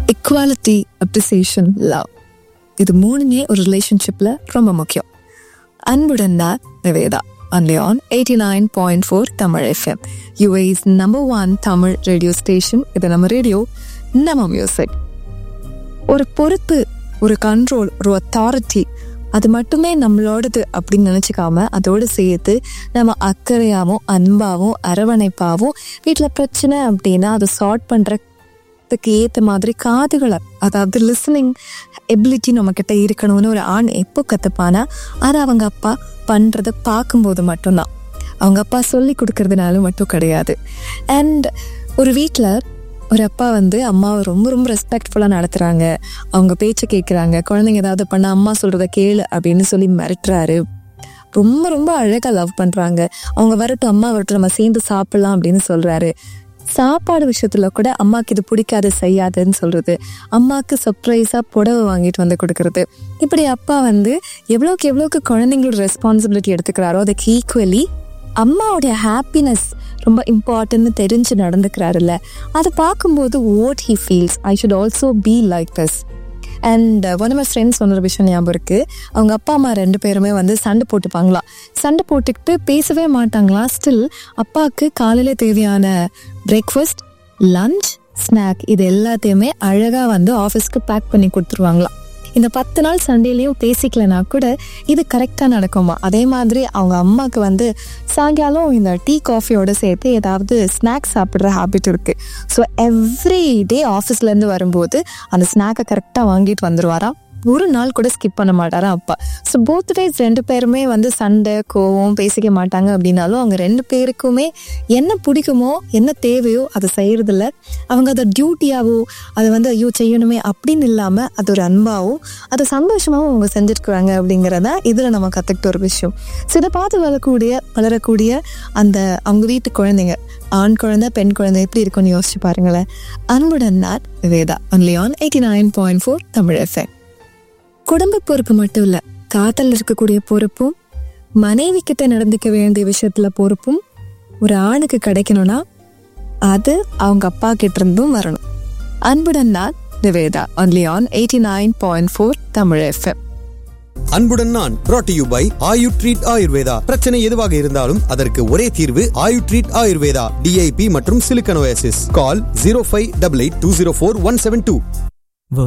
equality appreciation love இது மூணுமே ஒரு ரிலேஷன்ஷிப்பில் ரொம்ப முக்கியம் அன்புடன் தான் Nivetha only on 89.4 Tamil FM US number one Tamil radio station இது நம்ம ரேடியோ நம்ம மியூசிக் ஒரு பொறுப்பு ஒரு கண்ட்ரோல் ஒரு அத்தாரிட்டி அது மட்டுமே நம்மளோடது அப்படின்னு நினச்சிக்காம அதோடு சேர்த்து நம்ம அக்கறையாகவும் அன்பாகவும் அரவணைப்பாகவும் வீட்டில் பிரச்சனை அப்படின்னா அதை சார்ட் பண்ணுறதுக்கு ஏற்ற மாதிரி காதுகளை அதாவது லிசனிங் எபிலிட்டி நம்மக்கிட்ட இருக்கணும்னு ஒரு ஆண் எப்போ கற்றுப்பானா அது அவங்க அப்பா பண்ணுறதை பார்க்கும்போது மட்டும்தான் அவங்க அப்பா சொல்லி கொடுக்கறதுனால மட்டும் கிடையாது அண்ட் ஒரு வீட்டில் ஒரு அப்பா வந்து அம்மாவை ரொம்ப ரொம்ப ரெஸ்பெக்ட்ஃபுல்லாக நடத்துகிறாங்க அவங்க பேச்சை கேட்குறாங்க குழந்தைங்க ஏதாவது பண்ண அம்மா சொல்கிறத கேளு அப்படின்னு சொல்லி மிரட்டுறாரு ரொம்ப ரொம்ப அழகாக லவ் பண்ணுறாங்க அவங்க வரட்டும் அம்மா வரட்டும் நம்ம சேர்ந்து சாப்பிடலாம் அப்படின்னு சொல்கிறாரு சாப்பாடு விஷயத்துல கூட அம்மாக்கு இது பிடிக்காது செய்யாதுன்னு சொல்றது அம்மாக்கு சர்ப்ரைஸாக புடவை வாங்கிட்டு வந்து கொடுக்கறது இப்படி அப்பா வந்து எவ்வளோக்கு எவ்வளோக்கு குழந்தைங்களோட ரெஸ்பான்சிபிலிட்டி எடுத்துக்கிறாரோ அதுக்கு ஈக்குவலி அம்மாவுடைய ஹாப்பினஸ் ரொம்ப இம்பார்ட்டன்ட்னு தெரிஞ்சு நடந்துக்கிறாருல்ல அதை பார்க்கும்போது ஓட் he feels I should also be like this and one of friends சொன்ன ஒரு விஷயம் ஞாபகம் இருக்குது அவங்க அப்பா அம்மா ரெண்டு பேருமே வந்து சண்டை போட்டுப்பாங்களாம் சண்டை போட்டுக்கிட்டு பேசவே மாட்டாங்களாம் ஸ்டில் அப்பாவுக்கு காலையில தேவையான பிரேக்ஃபாஸ்ட் லஞ்ச் ஸ்நாக் இது எல்லாத்தையுமே அழகாக வந்து ஆஃபீஸ்க்கு பேக் பண்ணி கொடுத்துருவாங்களாம் இந்த பத்து நாள் சண்டேலையும் பேசிக்கலனா கூட இது கரெக்டாக நடக்குமா அதே மாதிரி அவங்க அம்மாவுக்கு வந்து சாயங்காலம் இந்த டீ காஃபியோட சேர்த்து ஏதாவது ஸ்நாக்ஸ் சாப்பிட்ற ஹாபிட் இருக்குது ஸோ எவ்ரி டே ஆஃபீஸ்லேருந்து வரும்போது அந்த ஸ்நாக்கை கரெக்டாக வாங்கிட்டு வந்துடுவாராம் ஒரு நாள் கூட ஸ்கிப் பண்ண மாட்டாராம் அப்பா ஸோ போத் டேஸ் ரெண்டு பேருமே வந்து சண்டை கோவம் பேசிக்க மாட்டாங்க அப்படின்னாலும் அவங்க ரெண்டு பேருக்குமே என்ன பிடிக்குமோ என்ன தேவையோ அதை செய்யறதில்ல அவங்க அதை டியூட்டியாவோ அதை வந்து ஐயோ செய்யணுமே அப்படின்னு இல்லாமல் அது ஒரு அன்பாகவும் அதை சந்தோஷமாகவும் அவங்க செஞ்சுருக்குறாங்க அப்படிங்கிறத இதில் நம்ம கற்றுக்கிட்ட ஒரு விஷயம் ஸோ இதை பார்த்து வளரக்கூடிய வளரக்கூடிய அந்த அவங்க வீட்டு குழந்தைங்க ஆண் குழந்தை பெண் குழந்தை எப்படி இருக்கும்னு யோசிச்சு பாருங்களேன் அன்புடன் நாட் வேதா only on eighty nine point four Tamil FM குடும்ப பொறுப்பு மட்டும் இல்ல காதல் இருக்கக்கூடிய பொறுப்பும் மனைவி கிட்ட நடந்துக்க வேண்டிய விஷயத்துல பொறுப்பும் ஒரு ஆணுக்கு கிடைக்கணும்னா அது அவங்க அப்பா கிட்ட இருந்தும் வரணும் அன்புடன் நான் Nivetha only on eighty nine point four Tamil FM அன்புடன் நான் brought to you by Ayu treat Ayurveda பிரச்சனை எதுவாக இருந்தாலும் அதற்கு ஒரே தீர்வு ஆயு ட்ரீட் ஆயுர்வேதா டிஐபி மற்றும் சிலிக்கனோசிஸ் call zero five double eight two zero four one seven two